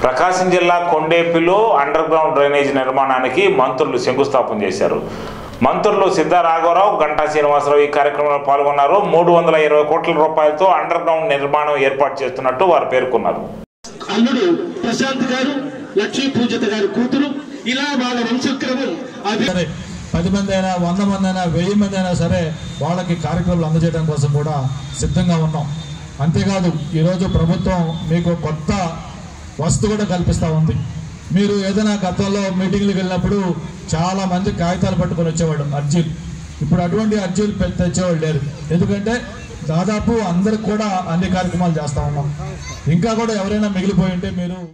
ప్రకాశం జిల్లా కొండేపిలో under ground drainage నిర్మాణానికి మంత్రులు శంకుస్థాపన చేశారు మంత్రులు సిద్ధ రాఘవరావు గంటా శ్రీనివాసరావు ఈ కార్యక్రమంలో పాల్గొన్నారు మూడు వందల ఇరవై కోట్ల రూపాయలతో అండర్ గ్రౌండ్ నిర్మాణం ఏర్పాటు చేస్తున్నట్టు వారు పేర్కొన్నారు అల్లుడు ప్రశాంత్ గారు లక్ష్మీ పూజిత గారి కూతురు ఇలా వాళ్ళ వంశక్రమం అభి సరే పది మంది అయినా వంద మంది అయినా వెయ్యి మంది అయినా సరే వాళ్ళకి కార్యక్రమాలు అందజేయడం కోసం కూడా సిద్ధంగా ఉన్నాం అంతేకాదు ఈరోజు ప్రభుత్వం మీకు కొత్త వస్తు కూడా కల్పిస్తూ ఉంది మీరు ఏదైనా గతంలో మీటింగ్లకు వెళ్ళినప్పుడు చాలా మంది కాగితాలు పట్టుకొని వచ్చేవాడు అర్జీలు ఇప్పుడు అటువంటి అర్జీలు పె- తెచ్చేవాళ్ళు లేరు ఎందుకంటే దాదాపు అందరికి కూడా అన్ని కార్యక్రమాలు చేస్తా ఉన్నాం ఇంకా కూడా ఎవరైనా మిగిలిపోయి ఉంటే మీరు